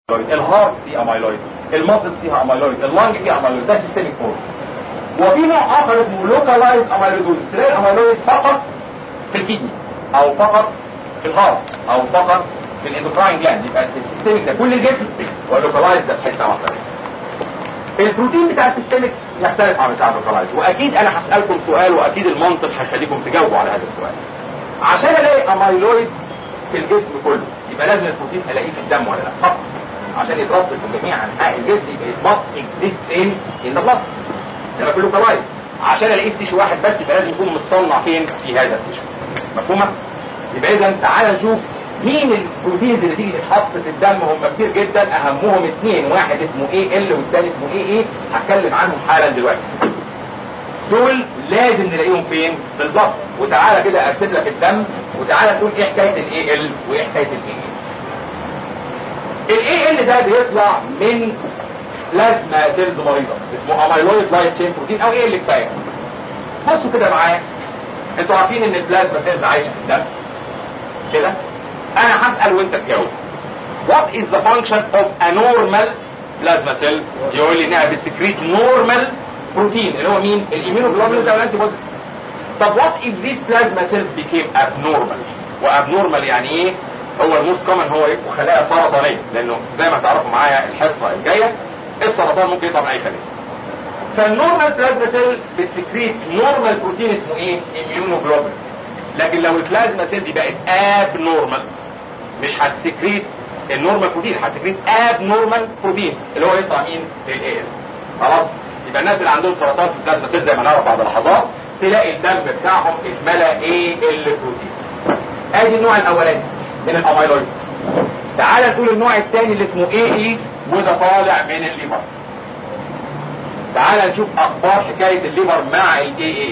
الهارت فيه اميلويد المسلز فيها اميلويد اللنج فيها اميلويد ده سيستميك فورم وفي نوع اخر اسمه لوكالايز اميلويدوزس تلاقي الاميلويد فقط في الكدني او فقط في الهارت او فقط في الاندوكراين جلاند يبقى السيستميك ده كل الجسم واللوكالايز ده في حته واحده بس البروتين بتاع السيستميك يختلف عن بتاع اللوكالايز واكيد انا هسالكم سؤال واكيد المنطق هيخليكم تجاوبوا على هذا السؤال عشان الاقي اميلويد في الجسم كله يبقى لازم البروتين الاقيه في الدم ولا لا فقط عشان يترصد في جميع انحاء الجسم يبقى it must exist in in the blood يبقى كله كلايز عشان الاقيه في تيشو واحد بس يبقى لازم يكون مصنع فين في هذا التيشو مفهومه يبقى اذا تعالى نشوف مين البروتينز اللي تيجي تتحط في الدم هم كتير جدا اهمهم اثنين واحد اسمه اي ال والثاني اسمه اي اي هتكلم عنهم حالا دلوقتي دول لازم نلاقيهم فين في الضغط وتعالى كده ارسم لك الدم وتعالى تقول ايه حكايه الاي ال وايه حكايه الاي الاي ال ده بيطلع من بلازما سيلز مريضه اسمه اميلويد لايت تشين بروتين او ايه اللي كفايه بصوا كده معايا انتوا عارفين ان البلازما سيلز عايشه في الدم كده انا هسال وانت تجاوب what is the function of a normal plasma cells يقول لي انها بتسكريت normal بروتين اللي هو مين الاميونوجلوبولين او الانتي بوديز طب what if these plasma cells became abnormal وابنورمال يعني ايه هو الموست كومن هو يبقوا خلايا سرطانيه لانه زي ما تعرفوا معايا الحصه الجايه السرطان ممكن يطلع من اي خليه فالنورمال بلازما سيل بتسكريت نورمال بروتين اسمه ايه اميونوجلوبولين لكن لو البلازما سيل دي بقت اب نورمال مش هتسكريت النورمال بروتين هتسكريت اب نورمال بروتين اللي هو يطلع مين الايه خلاص يبقى الناس اللي عندهم سرطان في البلازما سيل زي ما نعرف بعد لحظات تلاقي الدم بتاعهم اتملى ايه ال بروتين ادي النوع الاولاني من الاميلويد تعال نقول النوع الثاني اللي اسمه ايه اي وده طالع من الليفر تعال نشوف اخبار حكايه الليفر مع الاي اي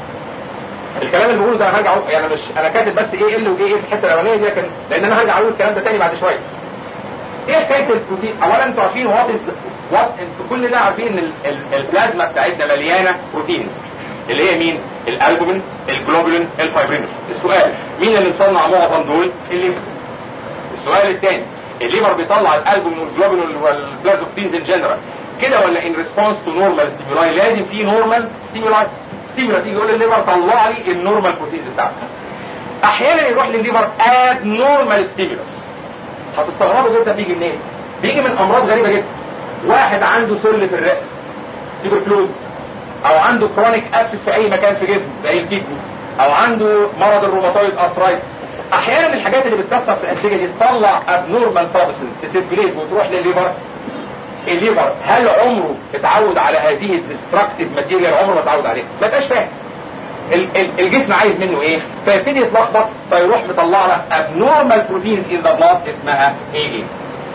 الكلام اللي بقوله ده انا هرجع يعني مش انا كاتب بس ايه ال وايه في الحته الاولانيه دي لكن لان انا هرجع اقول الكلام ده تاني بعد شويه ايه حكايه البروتين اولا انتوا عارفين وات از وات انتوا كل ده عارفين ان ال- ال- البلازما بتاعتنا مليانه بروتينز اللي هي مين الالبومين الجلوبولين الفايبرينوجين السؤال مين اللي مصنع معظم دول الليفر السؤال الثاني الليفر بيطلع الالبومين والجلوبولين والبلازوبتينز ان جنرال كده ولا ان ريسبونس تو نورمال ستيمولاي لازم في نورمال ستيمولاي ستيمولاي يقول للليفر طلع لي النورمال بروتينز بتاعتك احيانا يروح للليفر اب نورمال ستيمولس هتستغربوا جدا بيجي منين بيجي من امراض غريبه جدا واحد عنده سل في الرئه تيبركلوز او عنده كرونيك ابسس في اي مكان في جسمه زي الكدني او عنده مرض الروماتويد ارثرايتس احيانا الحاجات اللي بتكسر في الانسجه دي تطلع ابنورمال سابستنس تسيركليت وتروح للليفر الليفر هل عمره اتعود على هذه الديستركتيف ماتيريال عمره ما اتعود عليها ما يبقاش فاهم ال- ال- الجسم عايز منه ايه فيبتدي يتلخبط فيروح مطلع لك ابنورمال بروتينز ان ذا بلاد اسمها ايه ايه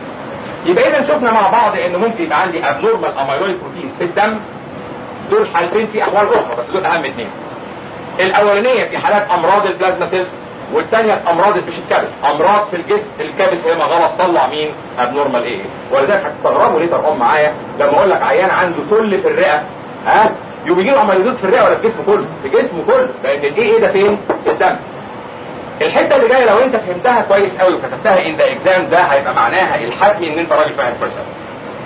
يبقى اذا شفنا مع بعض ان ممكن يبقى عندي ابنورمال اميلويد بروتينز في الدم دول حالتين في احوال اخرى بس دول اهم اثنين الاولانيه في حالات امراض البلازما سيلز والثانيه في امراض مش الكبد امراض في الجسم الكبد هي ما غلط طلع مين ابنورمال ايه ولذلك هتستغربوا ليه ترقم معايا لما اقول لك عيان عنده سل في الرئه ها يبقى يجي له اميلويدوز في الرئه ولا في الجسم كله في جسمه كله لان الايه ايه ده فين في الدم الحته اللي جايه لو انت فهمتها كويس قوي وكتبتها ان ذا اكزام ده هيبقى معناها الحتمي ان انت راجل فاهم كويس قوي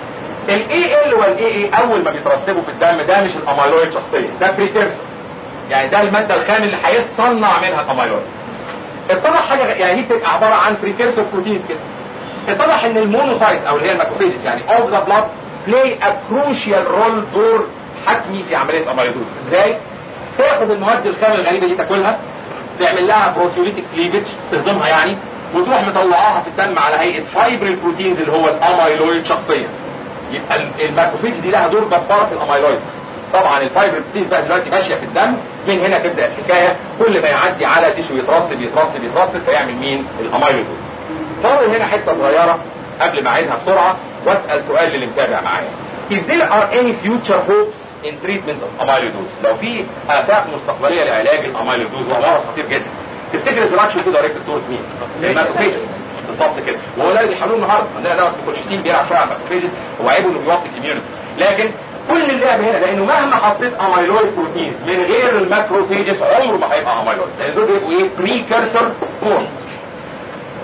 الاي ال والاي اي اول ما بيترسبوا في الدم ده مش الاميلويد شخصيا ده بريتيرسون يعني ده الماده الخام اللي هيصنع منها الاميلويد اتضح حاجه غ- يعني دي بتبقى عباره عن بريتيرسون بروتينز كده اتضح ان المونوسايت او اللي هي الماكروفيجز يعني اوف ذا بلاد بلاي ا كروشيال رول دور حتمي في عمليه الاميلويدوز ازاي؟ تاخد المواد الخام الغريبه دي تاكلها تعمل لها بروتيوليتيك كليفج تهضمها يعني وتروح مطلعاها في الدم على هيئه فايبرين بروتينز اللي هو الاميلويد شخصيا يبقى ال- الماكروفيج دي لها دور جبار في الاميلويد طبعا الفايبر بروتينز بقى دلوقتي ماشيه في الدم من هنا تبدا الحكايه كل ما يعدي على تيشو يترسب يترسب يترسب فيعمل مين الاميلويد فاضل هنا حته صغيره قبل ما اعيدها بسرعه واسال سؤال للي متابع معايا If there are any future hopes in treatment of amyloidosis لو في آفاق مستقبلية لعلاج الاميلويدوز وهو مرض خطير جدا تفتكر الدراكشن كده دايركت تورز مين؟ الماكروفيجز بالظبط كده وهو ده اللي حلول النهارده عندنا ده اسمه كولشيسين بيلعب شويه على الماكروفيجز هو عيبه انه بيوطي الاميونيتي لكن كل اللعب هنا لانه مهما حطيت اميلويد بروتينز من غير الماكروفيجز عمره ما هيبقى اميلويد لان دول بيبقوا ايه بريكرسر فورم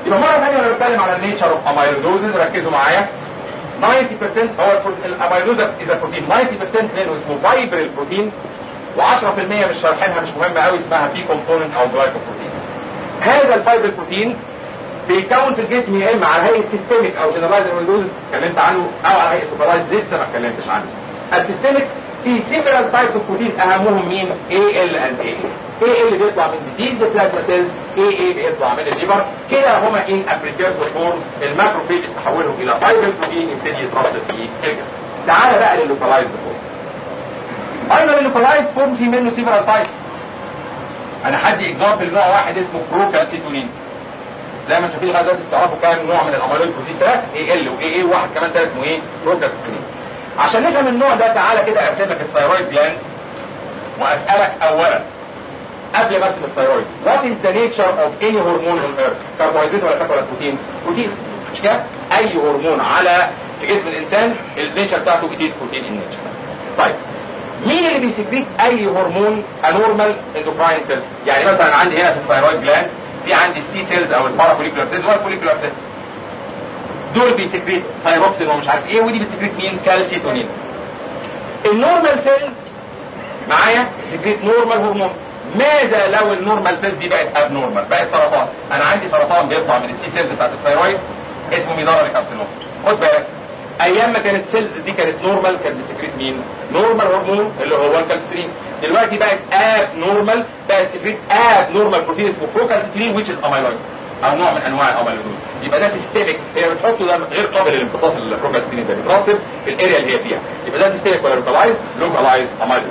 يبقى مره ثانيه انا بتكلم على النيتشر اوف اميلودوزز ركزوا معايا 90% هو الاميلوز از بروتين 90% منه اسمه فايبرال بروتين و10% مش شارحينها مش مهمه قوي اسمها بي كومبوننت او جلايكوبروتين هذا الفايبرال بروتين بيتكون في الجسم يا اما على هيئه سيستميك او جنرالايز اميلوز اتكلمت عنه او على هيئه لوكالايز لسه ما اتكلمتش عنه السيستميك في سيفرال تايبس اوف بروتينز اهمهم مين؟ اي ال اند اي اي ال بيطلع من ديزيز بلازما سيلز اي اي بيطلع من الليفر كده هما ان ابريكيرسور فورم الماكروفيجز تحولهم الى فايبر بروتين يبتدي يترصد في الجسم تعال بقى لللوكالايزد فورم ايضا اللوكالايزد فورم في منه سيفرال تايبس انا هدي اكزامبل نوع واحد اسمه بروكالسيتونين زي ما انتم شايفين لغايه دلوقتي بتعرفوا كام نوع من الاميلويد بروتين ثلاث اي ال واي اي وواحد كمان ده اسمه ايه؟ بروكالسيتونين عشان نفهم النوع ده تعالى كده ارسم لك الثايرويد جلاند واسالك اولا قبل ما ارسم الثايرويد وات از ذا نيتشر اوف اني هرمون اون ايرث كربوهيدرات ولا فات ولا بروتين بروتين مش كده اي هرمون على في جسم الانسان النيتشر بتاعته اتيز بروتين ان نيتشر طيب مين اللي بيسكريت اي هرمون انورمال اندوكراين سيل يعني مثلا عندي هنا في الثايرويد جلاند في عندي السي سيلز او البارافوليكولار سيلز والفوليكولار سيلز دول بيسكريت ثايروكسين ومش عارف ايه ودي بتسكريت مين كالسيتونين النورمال سيل معايا بيسكريت نورمال هرمون ماذا لو النورمال سيلز دي بقت اب نورمال بقت سرطان انا عندي سرطان بيطلع من السي سيلز بتاعت الثايرويد اسمه ميداري كارسينوم خد بالك ايام ما كانت سيلز دي كانت نورمال كانت بتسكريت مين نورمال هرمون اللي هو الكالسترين دلوقتي بقت اب نورمال بقت سكريت اب نورمال بروتين اسمه بروكالسترين which is amyloid او نوع من انواع الاميلودوز يبقى ده سيستميك هي بتحطه ده غير قابل للامتصاص البروكالسترين ده بيترسب في الاريا اللي هي فيها يبقى ده سيستميك ولا لوكالايز لوكالايز اميلودوز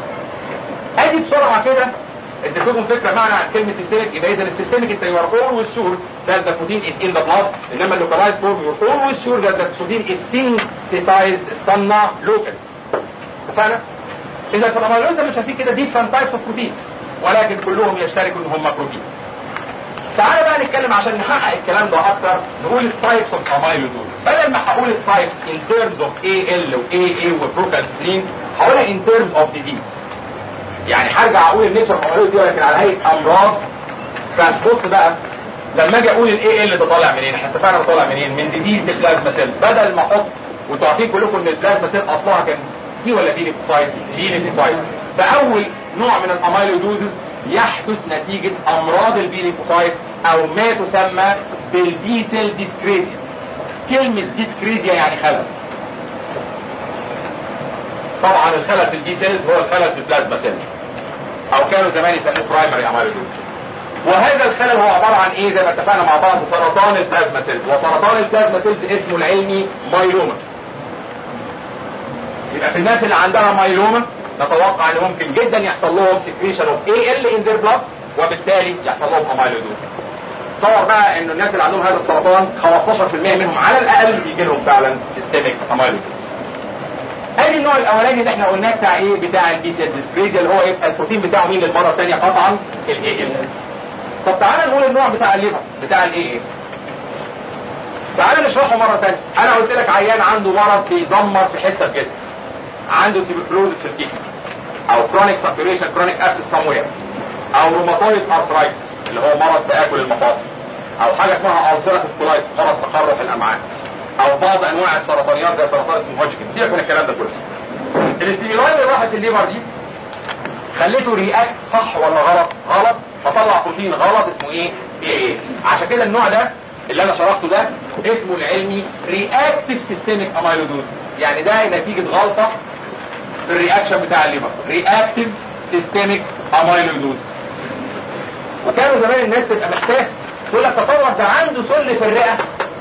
ادي بسرعه كده اديتكم فكره معنى كلمه سيستميك يبقى اذا السيستميك انت يو ار اولويز شور ذات ذا بروتين از ان ذا بلاد انما اللوكالايز فورم يو ار اولويز شور ذات ذا بروتين از سينثيتايزد اتصنع لوكال اتفقنا؟ اذا في الاميلويد مش شايفين كده ديفرنت تايبس اوف بروتينز ولكن كلهم يشتركوا ان هم بروتين تعالى بقى نتكلم عشان نحقق الكلام ده اكتر نقول التايبس اوف اميلودوز بدل ما هقول التايبس ان ترمز اوف اي ال واي اي وبروكالسترين هقولها ان ترمز اوف ديزيز يعني هرجع اقول النيتشر اوف اميلودوز دي ولكن على هيئه امراض فبص بقى لما اجي اقول الاي ال ده طالع منين احنا اتفقنا ده طالع منين من ديزيز البلازما سيل بدل ما احط وانتوا عارفين كلكم ان البلازما سيل اصلها كان دي ولا دي ليكوفايد دي ليكوفايد فاول نوع من الاميلودوزز يحدث نتيجة امراض البيليكوفايتس او ما تسمى بالبي سيل ديسكريزيا كلمة ديسكريزيا يعني خلل طبعا الخلل في البي سيلز هو الخلل في البلازما سيلز او كانوا زمان يسموه برايمري اميلودوز وهذا الخلل هو عبارة عن ايه زي ما اتفقنا مع بعض سرطان البلازما سيلز وسرطان البلازما سيلز اسمه العلمي مايلوما يبقى في الناس اللي عندها مايلوما نتوقع ان ممكن جدا يحصل لهم سكريشن اوف اي ال ان ذير بلاد وبالتالي يحصل لهم اميلودوز تصور بقى ان الناس اللي عندهم هذا السرطان 15% منهم على الاقل بيجي لهم فعلا سيستميك اميلودوز ادي النوع الاولاني اللي احنا قلناه بتاع ايه بتاع البي سيل ديسكريزيا اللي هو يبقى البروتين بتاعه مين للمره الثانيه قطعا الاي ال طب تعالى نقول النوع بتاع الليفر بتاع الاي اي تعالى نشرحه مره ثانيه انا قلت لك عيان عنده مرض بيدمر في حته في جسمه عنده تيبيكلوزس في الكيكه او كرونيك سابيريشن كرونيك ابسس سموير او روماتويد ارثرايتس اللي هو مرض تاكل المفاصل او حاجه اسمها السيراتيف كولايتس مرض تقرح الامعاء او بعض انواع السرطانيات زي سرطان اسمه هوجكن سيبك من الكلام ده كله الاستيمولاي اللي راحت الليفر دي خليته رياكت صح ولا غلط غلط فطلع بروتين غلط اسمه ايه ايه ايه عشان كده النوع ده اللي انا شرحته ده اسمه العلمي رياكتيف سيستميك اميلودوز يعني ده نتيجة غلطة في الرياكشن بتاع الليفر رياكتيف سيستميك اميلودوز وكانوا زمان الناس تبقى محتاسة تقول لك تصور ده عنده سل في الرئة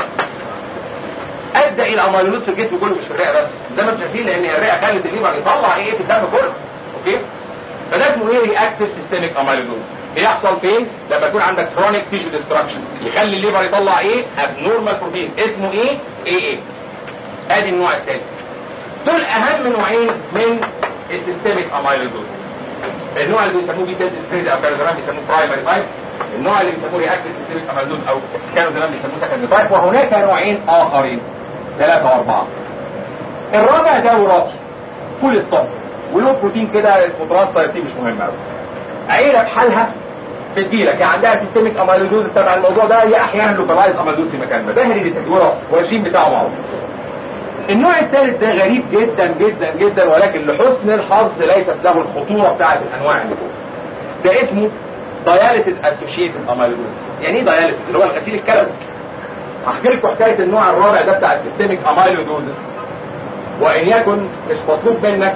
ادى الى اميلودوز في الجسم كله مش في الرئة بس زي ما انتم شايفين لان الرئة خلت الليفر يطلع ايه في الدم كله اوكي فده اسمه ايه رياكتيف سيستميك اميلودوز بيحصل فين لما يكون عندك كرونيك تيشو ديستراكشن يخلي الليفر يطلع ايه ابنورمال بروتين اسمه ايه ايه ايه ادي النوع الثاني دول اهم نوعين من السيستميك اميلودوز النوع اللي بيسموه بي سيل ديسبريز او كانوا زمان بيسموه برايمري تايب النوع اللي بيسموه رياكتيف سيستميك اميلودوز او كانوا زمان بيسموه سكندري تايب وهناك نوعين اخرين ثلاثة واربعة الرابع ده وراثي فول ستوب وله بروتين كده اسمه ترانس مش مهم قوي عيلة بحالها بتجيلك يا عندها سيستميك اميلودوز تبع الموضوع ده يا احيانا لوكالايز اميلودوز في مكان ما ده هيريديتري وراثي والجين بتاعه معروف النوع الثالث ده غريب جدا جدا جدا ولكن لحسن الحظ ليست له الخطوره بتاعت الانواع اللي فوق ده اسمه داياليسيس اسوشيتد اميلودوز يعني ايه داياليسيس اللي هو الغسيل الكلوي هحكي لكم حكايه النوع الرابع ده بتاع السيستميك اميلودوزس وان يكن مش مطلوب منك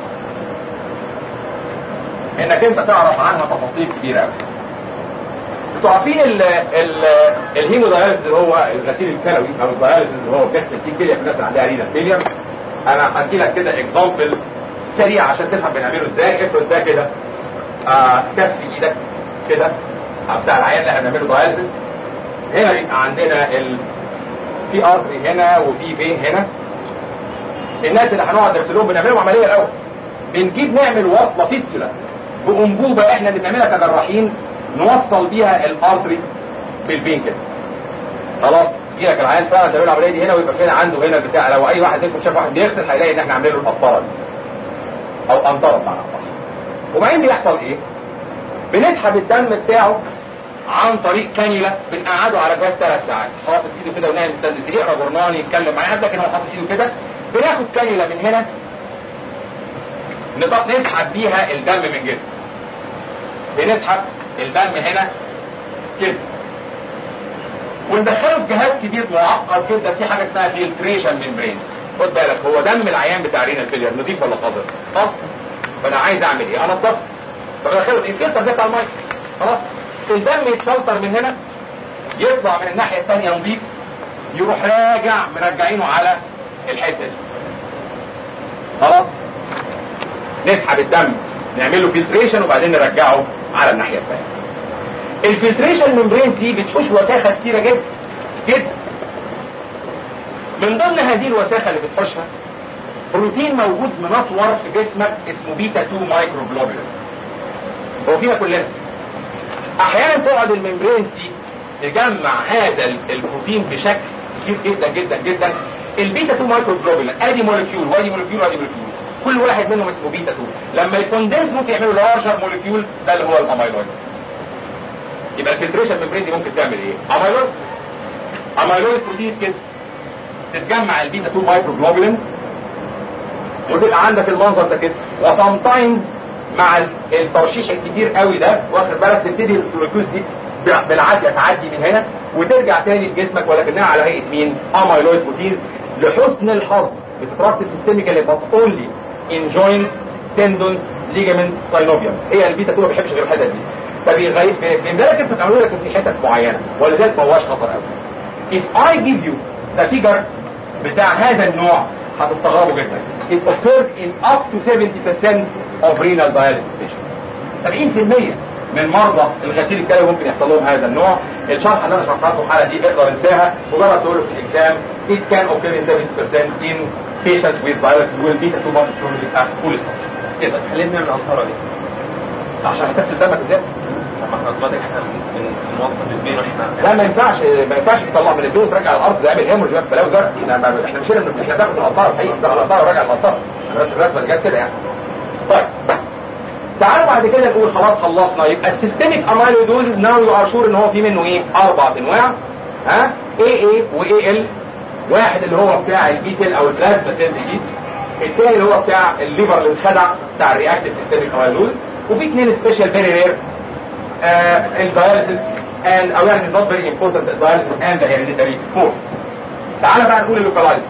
انك انت تعرف عنها تفاصيل كبيره قوي انتوا عارفين ال ال الهيموداياليسيس اللي هو الغسيل الكلوي او الداياليسيس اللي هو بيحصل فيه كليه في الناس اللي عندها رينا فيلير انا هحكي لك كده اكزامبل سريع عشان تفهم بنعمله ازاي افرض ده كده آه كف ايدك كده بتاع العيان اللي احنا بنعمله داياليسيس هنا يبقى عندنا ال في ارتري هنا وفي فين هنا الناس اللي هنقعد نرسل لهم بنعمل لهم عمليه الاول بنجيب نعمل وصله فيستولا بانبوبه احنا اللي بنعملها كجراحين نوصل بيها الارتري بالفين كده خلاص يجي لك العيان فعلا تعمل العمليه دي هنا ويبقى فين عنده هنا البتاع لو اي واحد منكم شاف واحد بيغسل هيلاقي ان احنا عاملين له القسطره دي او قنطره بمعنى صح وبعدين بيحصل ايه؟ بنسحب الدم بتاعه عن طريق كانيولا بنقعده على جهاز ثلاث ساعات حاطط ايده كده ونايم مستني يقرا جورنال يتكلم معاه لكن هو حاطط ايده كده بناخد كانيولا من هنا نضغط نسحب بيها الدم من جسمه بنسحب الدم هنا كده وندخله في جهاز كبير معقد جدا في حاجه اسمها فيلتريشن ميمبرينز خد بالك هو دم العيان بتاع رينا الفيلير نضيف ولا قذر؟ قذر فانا عايز اعمل ايه؟ انضفه فبدخله في الفلتر زي بتاع الميه خلاص الدم يتفلتر من هنا يطلع من الناحيه الثانيه نضيف يروح راجع مرجعينه على الحته دي خلاص نسحب الدم نعمل له فلتريشن وبعدين نرجعه على الناحيه الثانيه الفلتريشن ممبرينز دي بتحوش وساخه كتيره جدا جدا من ضمن هذه الوساخه اللي بتحوشها بروتين موجود منطور في جسمك اسمه بيتا 2 مايكرو جلوبولين هو فينا كلنا احيانا تقعد الممبرينز دي تجمع هذا البروتين بشكل كتير جدا جدا جدا البيتا 2 مايكرو جلوبولين ادي مولكيول وادي مولكيول وادي مولكيول كل واحد منهم اسمه بيتا 2 لما يكوندنس ممكن يعملوا لارجر مولكيول ده اللي هو الاميلويد يبقى الفلتريشن ممبرين دي ممكن تعمل ايه؟ اميلويد اميلويد بروتينز كده تتجمع البيتا 2 مايكرو جلوبولين وتبقى عندك المنظر ده كده وسام تايمز مع الترشيح الكتير قوي ده واخد بالك تبتدي الجلوكوز دي بالعافيه تعدي من هنا وترجع تاني لجسمك ولكنها على هيئه مين؟ اميلويد بروتينز لحسن الحظ بتترسب سيستميكالي بس اونلي ان جوينتس تندونز ليجامنتس ساينوفيوم هي البيتا 2 ما بيحبش غير الحتت دي فبيغيب بيملك جسمك عملوا لك في حتت معينه ولذلك ما هواش خطر قوي if I give you the figure بتاع هذا النوع هتستغربوا جدا it occurs in up to 70% of renal dialysis patients 70% من مرضى الغسيل الكلوي ممكن يحصل لهم هذا النوع الشرح اللي انا شرحته في الحلقه دي اقدر انساها مجرد تقول في الاكزام it can occur in 70% in patients with dialysis will be too much at full stop اذا ليه بنعمل القنطره دي؟ عشان هتغسل دمك ازاي طب ما احنا دلوقتي احنا بنوصل للبين واحنا لا ما ينفعش ما ينفعش تطلع من البيت وترجع على الارض تعمل هيمورج بقى بلاوي زرق احنا احنا مش احنا بناخد القطاره الحقيقه بناخد القطاره وراجع القطاره انا بس الرسمه اللي جت كده يعني طيب تعالوا بعد كده نقول خلاص خلصنا يبقى السيستميك اميلويدوزز ناو يو ار شور ان هو في منه ايه؟ اربع انواع ها اي اي واي ال واحد اللي هو بتاع البي سيل او البلازما سيل ديزيز الثاني اللي هو بتاع الليفر اللي انخدع بتاع الرياكتيف سيستميك اميلوز وفي اثنين سبيشال فيري رير الداياليسيس and awareness not very important dialysis and the hereditary four تعالى بقى نقول اللوكالايز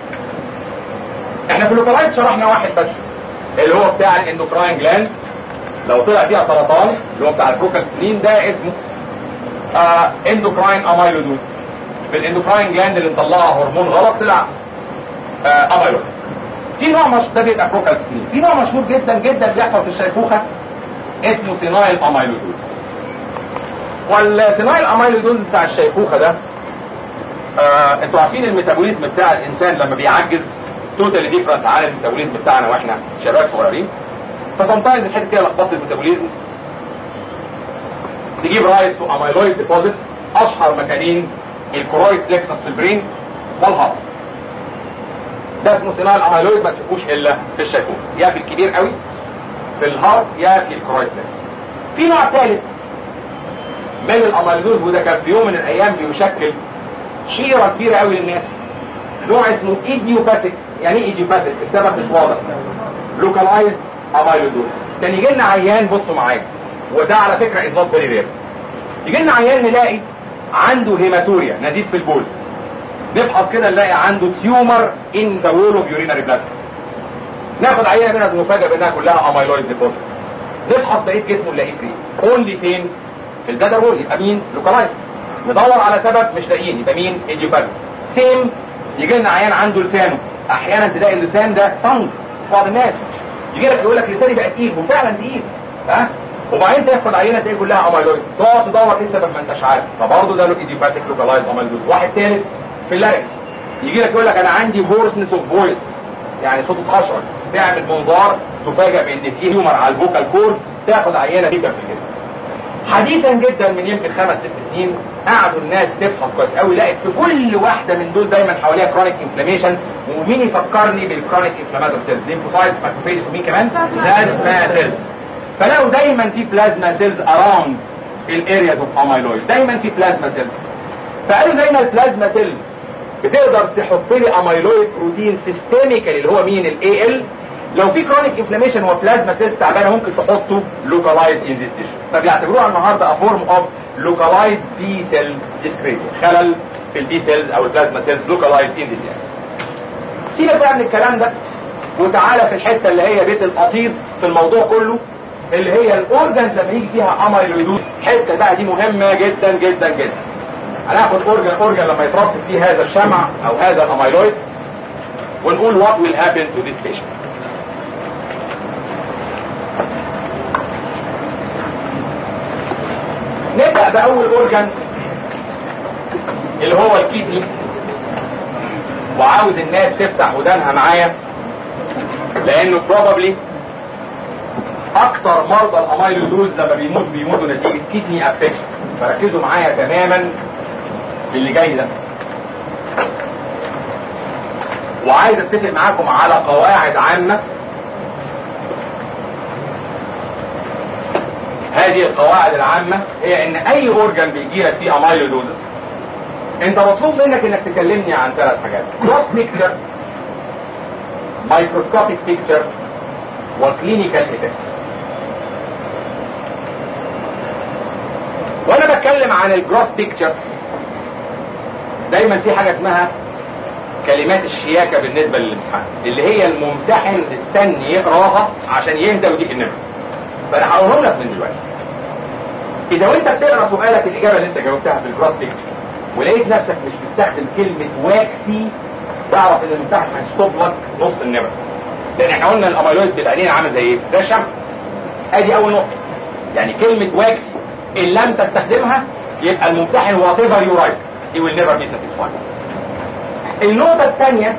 احنا في اللوكالايز شرحنا واحد بس اللي هو بتاع الاندوكراين جلاند لو طلع فيها سرطان اللي هو بتاع البروكالسترين ده اسمه آه اندوكراين اميلودوز في الاندوكراين جلاند اللي مطلعها هرمون غلط طلع آه اميلود في نوع مش ده بيبقى بروكالسترين في نوع مشهور جدا جدا بيحصل في الشيخوخه اسمه سينايل اميلودوز والسينايل اميلودوز بتاع الشيخوخه ده آه انتوا عارفين الميتابوليزم بتاع الانسان لما بيعجز توتالي ديفرنت عن الميتابوليزم بتاعنا واحنا شباب صغيرين فسمتايمز الحته كده لخبطت الميتابوليزم تجيب رايز تو اميلويد ديبوزيتس اشهر مكانين الكورويد بلكسس في البرين والهارت ده اسمه سينايل اميلويد ما تشوفوش الا في الشيخوخه يا في الكبير قوي في الهارت يا في الكورويد بلكسس في نوع ثالث من الاميلودوز وده كان في يوم من الايام بيشكل حيره كبيره قوي للناس نوع اسمه ايديوباثيك يعني ايه ايديوباثيك السبب مش واضح لوكالايز اميلودوز كان يجي لنا عيان بصوا معايا وده على فكره از نوت فيري رير يجي لنا عيان نلاقي عنده هيماتوريا نزيف في البول نفحص كده نلاقي عنده تيومر ان ذا وول اوف يورينري بلاد ناخد عينه منها بنفاجئ بانها كلها اميلويد ديبوزيتس نفحص بقيه جسمه نلاقيه فري اونلي فين في البلادر وول يبقى مين لوكالايز ندور على سبب مش لاقيين يبقى مين ايديوباثيك سيم يجي لنا عيان عنده لسانه احيانا تلاقي اللسان ده طنج بعض الناس يجي لك يقول لك لساني بقى تقيل وفعلا تقيل ها وبعدين تاخد عينه تلاقي كلها اميلويد تقعد تدور ايه السبب ما انتش عارف فبرضه ده له ايديوباثيك لوكالايز اميلويد واحد ثالث في اللاركس يجي لك يقول لك انا عندي هورسنس اوف فويس يعني صوته اتقشر تعمل منظار تفاجئ بان في هيومر على الفوكال كورد تاخد عينه جدا في الجسم حديثا جدا من يمكن خمس ست سنين قعدوا الناس تفحص كويس قوي لقت في كل واحده من دول دايما حواليها كرونيك انفلاميشن ومين يفكرني بالكرونيك انفلاماتور سيلز ليمفوسايتس ماكروفيجز ومين كمان بلازما سيلز فلقوا دايما في بلازما سيلز اراوند الارياز اوف اميلويد دايما في بلازما سيلز فقالوا زي ما البلازما سيل بتقدر تحط لي اميلويد بروتين سيستميكال اللي هو مين الاي ال لو في كرونيك انفلاميشن وبلازما سيلز تعبانه ممكن تحطه لوكالايزد ان ذيس تيشو فبيعتبروها النهارده ا فورم اوف لوكالايزد بي سيل ديسكريزيا خلل في البي سيلز او البلازما سيلز لوكالايزد ان ذيس سيبك بقى من الكلام ده وتعالى في الحته اللي هي بيت القصيد في الموضوع كله اللي هي الاورجنز لما يجي فيها اميلويدوز الحته بقى دي مهمه جدا جدا جدا هناخد اورجن اورجن لما يترصد فيه هذا الشمع او هذا الاميلويد ونقول what will happen to this patient نبدأ بأول اورجن اللي هو الكيدني وعاوز الناس تفتح ودانها معايا لانه probably اكتر مرضى الاميلودوز لما بيموت بيموتوا نتيجة كيدني افكشن فركزوا معايا تماما في اللي جاي ده وعايز اتفق معاكم على قواعد عامة هذه القواعد العامة هي ان اي اورجان بيجي لك فيه اميلودوزس انت مطلوب منك انك تكلمني عن ثلاث حاجات كروس بيكتشر مايكروسكوبيك بيكتشر وكلينيكال افكتس وانا بتكلم عن الجروس بيكتشر دايما في حاجة اسمها كلمات الشياكة بالنسبة للامتحان اللي هي الممتحن استني يقراها عشان يهدى ويديك النمرة فانا هقولهم لك من دلوقتي اذا وانت بتقرا سؤالك الاجابه اللي انت جاوبتها في الجروس بيكتشر ولقيت نفسك مش مستخدم كلمه واكسي تعرف ان الممتحن هيستوب لك نص النمرة لان احنا قلنا الاميلويد بالعينين عامل زي ايه؟ زي الشمع ادي اول نقطه يعني كلمه واكسي ان لم تستخدمها يبقى الممتحن وات ايفر يو رايت he will never be satisfied النقطة الثانية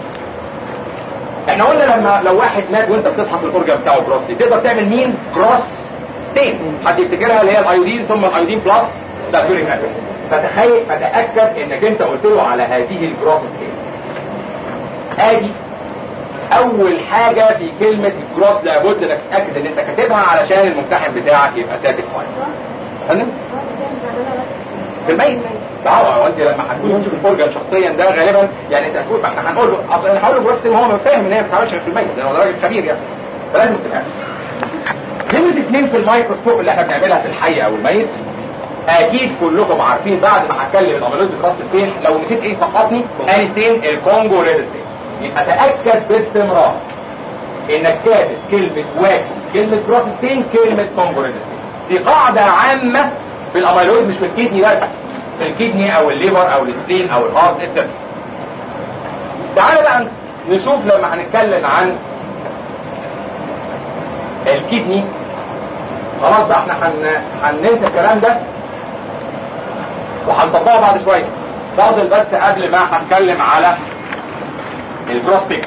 احنا قلنا لما لو واحد مات وانت بتفحص الاورجن بتاعه جروسلي تقدر تعمل مين جروس ستين حد يفتكرها اللي هي الايودين ثم الايودين بلس ساتوريك اسيد فتخيل فتاكد انك انت قلت له على هذه الجروس ستين ادي اول حاجة في كلمة الجروس لابد انك تتاكد ان انت كاتبها علشان الممتحن بتاعك يبقى ساتيسفايد فاهم في الميت اه وانت لما هتكون تشوف الاورجن شخصيا ده غالبا يعني انت هتقول احنا هنقول له اصل انا هقول له جروس وهو ما فاهم ان هي ما بتتعملش في الميت لان هو راجل خبير يعني فلازم تبقى نمرة اثنين في الميكروسكوب اللي احنا بنعملها في الحي او الميت اكيد كلكم عارفين بعد ما هتكلم الامراض بترص فين لو نسيت ايه سقطني انستين الكونجو ريد ستين يبقى تاكد باستمرار انك كاتب كلمة واكس كلمة جروسستين كلمة كونجو ريد ستين دي قاعدة عامة في الاميلويد مش في الكدني بس في الكدني او الليفر او السبلين او الهارت اتسترا تعالى بقى نشوف لما هنتكلم عن الكدني خلاص بقى احنا هن... هننسى الكلام ده وهنطبقه بعد شويه فاضل بس قبل ما هتكلم على الكروس بيكتشر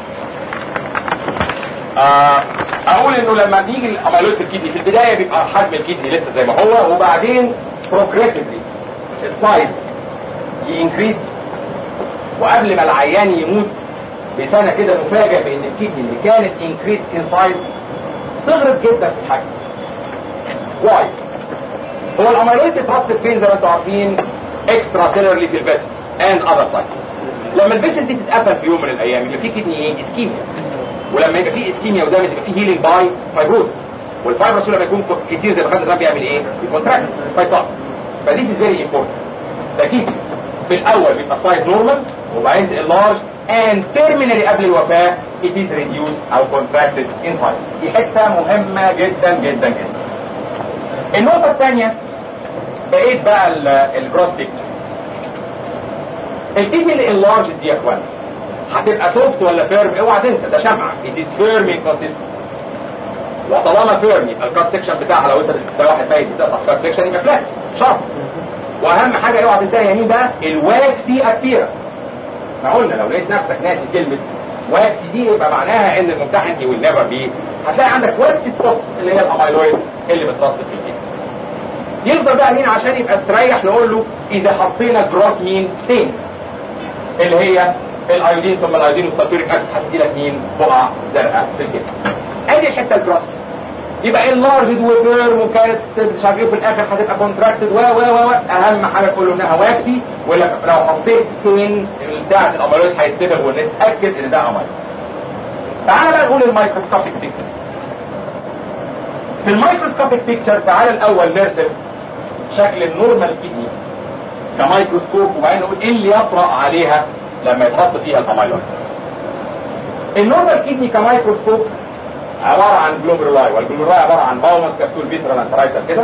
آه اقول انه لما بيجي الاميلويد في الكدني في البدايه بيبقى حجم الكدني لسه زي ما هو وبعدين بروجريسively السايز ينكريس وقبل ما العيان يموت بسنه كده نفاجئ بان الكدني اللي كانت انكريس ان سايز صغرت جدا في الحجم واي هو الاميلويد بيترسب فين زي ما انتم عارفين اكسترا سيلرلي في الفيسلز اند اذر سايتس لما الفيسلز دي تتقفل في يوم من الايام يبقى في كدني ايه اسكيميا ولما يبقى في اسكيميا ودامج يبقى في هيلينج باي فايبروز والفايبروس لما يكون كتير زي ما خدنا الرب يعمل ايه؟ يكونتراكت فيصاب فدي از فيري امبورتنت ده كده في الاول بيبقى السايز نورمال وبعدين اللارج and terminally قبل الوفاه it is reduced او contracted in size دي حته مهمه جدا جدا جدا النقطه الثانيه بقيت بقى الجروس بيكتشر الكدني اللارج دي يا اخوان هتبقى سوفت ولا فيرم اوعى تنسى ده شمعه it is firm in consistency وطالما فيرم يبقى الكات سكشن بتاعها لو انت ده واحد ميت بتقطع كات سكشن يبقى فلات شرط واهم حاجه اوعى تنساها يمين بقى الواكسي ابيرنس ما قلنا لو لقيت نفسك ناسي كلمه واكسي دي يبقى معناها ان الممتحن هي ويل نيفر بي هتلاقي عندك واكسي سبوتس اللي هي الاميلويد اللي بترصد في الجسم يفضل بقى مين عشان يبقى استريح نقول له اذا حطينا جروس مين ستين اللي هي الايودين ثم الايودين والسلفوريك اسيد هتدي لك مين بقع زرقاء في الجسم ادي الحته الجروس يبقى اللارجد وفيرم وكانت مش عارف ايه في الاخر هتبقى كونتراكتد و و و اهم حاجه تقول له انها واكسي ولا لو حطيت ستين بتاعت الاميلويد هيتسبب ونتاكد ان ده اميلويد تعال بقى نقول الميكروسكوبيك بيكتشر في الميكروسكوبيك بيكتشر تعال الاول نرسم شكل النورمال كدني كميكروسكوب وبعدين نقول ايه اللي يطرأ عليها لما يتحط فيها الاميلويد النورمال كدني كميكروسكوب عبارة عن جلوميرولاي والجلوميرولاي عبارة عن باومس كبسول فيسرال انترايتر كده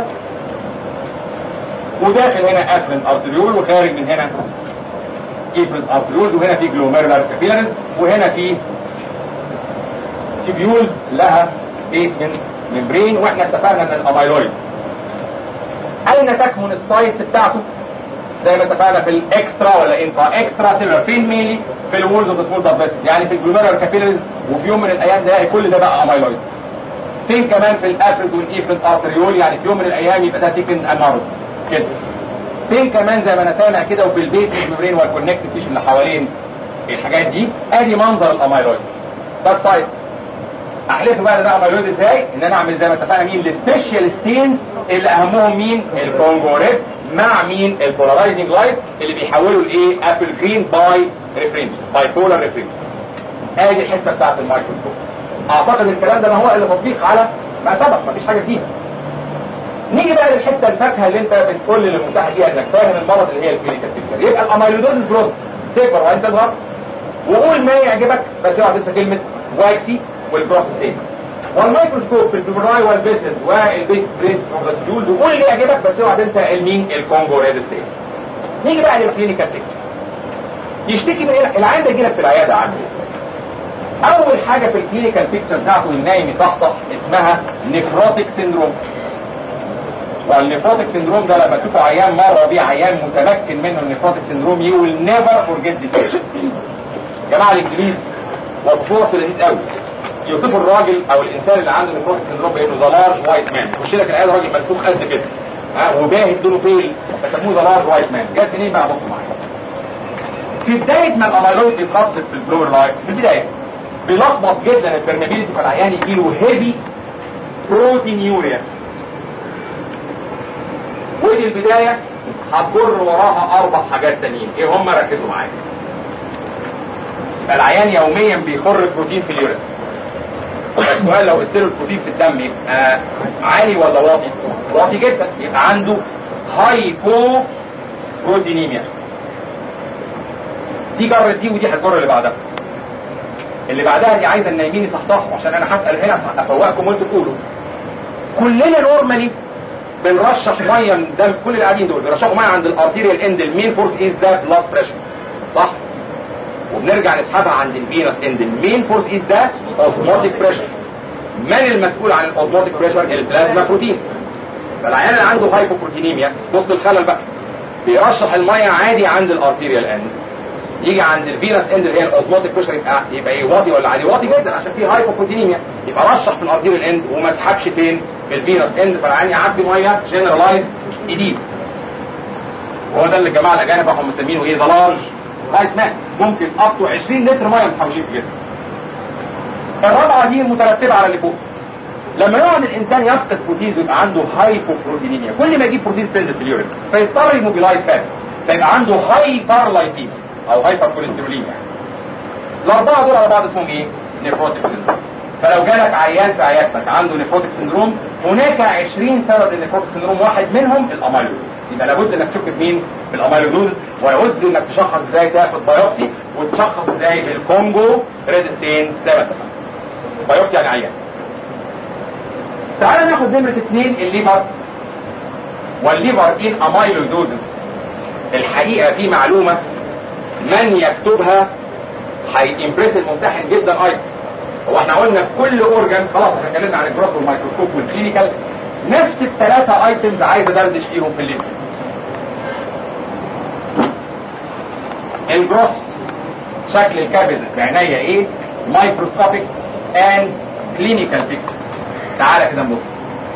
وداخل هنا افرنت ارتريول وخارج من هنا افرنت ارتريولز وهنا في جلوميرولار كابيلاريز وهنا في تيبيولز لها بيسمنت ممبرين واحنا اتفقنا ان الاميلويد اين تكمن السايتس بتاعته زي ما اتفقنا في الاكسترا ولا انترا اكسترا سيلر فين ميلي في الوولز اوف سمول بلاد فيسلز يعني في الجلوميرولار كابيلاريز وفي يوم من الايام ده كل ده بقى اميلويد فين كمان في الافرد والايفرنت ارتريول يعني في يوم من الايام يبقى ده تيكن انارد كده فين كمان زي ما انا سامع كده وفي البيسمنت ميمبرين والكونكتيف تيشو اللي حوالين الحاجات دي ادي منظر الاميلويد ده السايت احلفه بقى ده اميلويد ازاي ان انا اعمل زي ما اتفقنا مين السبيشال ستينز اللي اهمهم مين الكونجو ريد مع مين البولارايزنج لايت اللي بيحولوا لايه ابل جرين باي ريفرنج باي بولار ريفرنج ادي الحته بتاعت الميكروسكوب اعتقد الكلام ده ما هو الا تطبيق على ما سبق مفيش حاجه جديده نيجي بقى للحته الفاكهه اللي انت بتقول للمتاح فيها انك فاهم المرض اللي هي الكلينيكال بيكتشر يبقى الاميلودوزس جروس تكبر وانت صغير وقول ما يعجبك بس اوعى تنسى كلمه واكسي والجروس ستيت والميكروسكوب في البيبراي والبيسز والبيس بريد والريديولز وقول اللي يعجبك بس اوعى تنسى المين الكونجو ريد ستيت نيجي بقى للكلينيكال بيكتشر يشتكي من ايه العيان ده يجي لك في العياده عامل ازاي اول حاجه في الكلينيكال بيكتشر بتاعته النايم يصحصح اسمها نيفروتيك سيندروم والنيفروتيك سيندروم ده لما تشوفوا عيان مره بيه عيان متمكن منه النيفروتيك سيندروم يو ويل نيفر فورجيت ذيس جماعه الانجليز وصفوه في لذيذ قوي يوصفوا الراجل او الانسان اللي عنده نيفروتيك سيندروم بانه ذا لارج وايت مان يخش لك العياده راجل منفوخ قد كده ها وباهت لونه بيل فسموه ذا لارج وايت مان جت منين بقى بصوا معايا في بدايه ما الاميلويد بيترسب في البلور لايت في البدايه بيلخبط جدا البرميبيليتي فالعيان يجي له هيفي بروتينيوريا ودي البداية هتجر وراها أربع حاجات تانيين إيه هم ركزوا معايا يبقى العيان يوميا بيخر بروتين في اليورين السؤال لو استيرو البروتين في الدم يبقى عالي ولا واطي؟ واطي جدا يبقى عنده هايبو بروتينيميا دي جرت دي ودي هتجر اللي بعدها اللي بعدها دي عايزه النايمين يصحصحوا عشان انا هسال هنا افوقكم وانتوا تقولوا كلنا نورمالي بنرشح ميه من دم كل اللي قاعدين دول بيرشحوا ميه عند الارتيريال اند المين فورس از ده بلاد بريشر صح وبنرجع نسحبها عند الفينس اند المين فورس از ده اوزموتيك بريشر من المسؤول عن الاوزموتيك بريشر البلازما بروتينز فالعيان اللي عنده هايبوبروتينيميا بص الخلل بقى بيرشح الميه عادي عند الارتيريال اند يجي عند الفينس اند اللي هي الاوزموتيك بريشر يبقى يبقى ايه واطي ولا عالي واطي جدا عشان فيه هايبوبروتينيميا يبقى رشح في الارتيريال اند وما سحبش فين في الفينس اند فالعيان يعدي ميه جنرالايز جديد وهو ده اللي الجماعه الاجانب راحوا مسمينه ايه ذا لارج لايت مان ممكن اب تو 20 لتر ميه متحوشين في جسمه الرابعه دي مترتبه على اللي فوق لما يقعد الانسان يفقد بروتين ويبقى عنده هايبوبروتينيميا كل ما يجيب بروتين تنزل في اليورين فيضطر يموبيلايز فاتس فيبقى عنده هايبر لايتيميا او هايبر كوليستروليميا الاربعه دول على بعض اسمهم ايه؟ نيفروتيك سندروم فلو جالك عيان في عيادتك عنده نيفروتيك سندروم هناك 20 سبب للنيفروتيك سندروم واحد منهم الاميلوز يبقى لابد انك تشك في مين؟ في الاميلوز ولابد انك تشخص ازاي تاخد بايوبسي وتشخص ازاي بالكونجو ريد ستين زي ما اتفقنا بايوبسي يعني عيان تعال ناخد نمرة اثنين الليفر والليفر ان اميلويدوزس الحقيقة في معلومة من يكتبها هيمبرس الممتحن جدا ايضا هو احنا قلنا في كل اورجان خلاص احنا اتكلمنا عن الجروس والميكروسكوب والكلينيكال نفس الثلاثة ايتمز عايز ادردش فيهم في الليفر الجروس شكل الكابل بعناية ايه مايكروسكوبيك اند كلينيكال بيكتشر تعالى كده نبص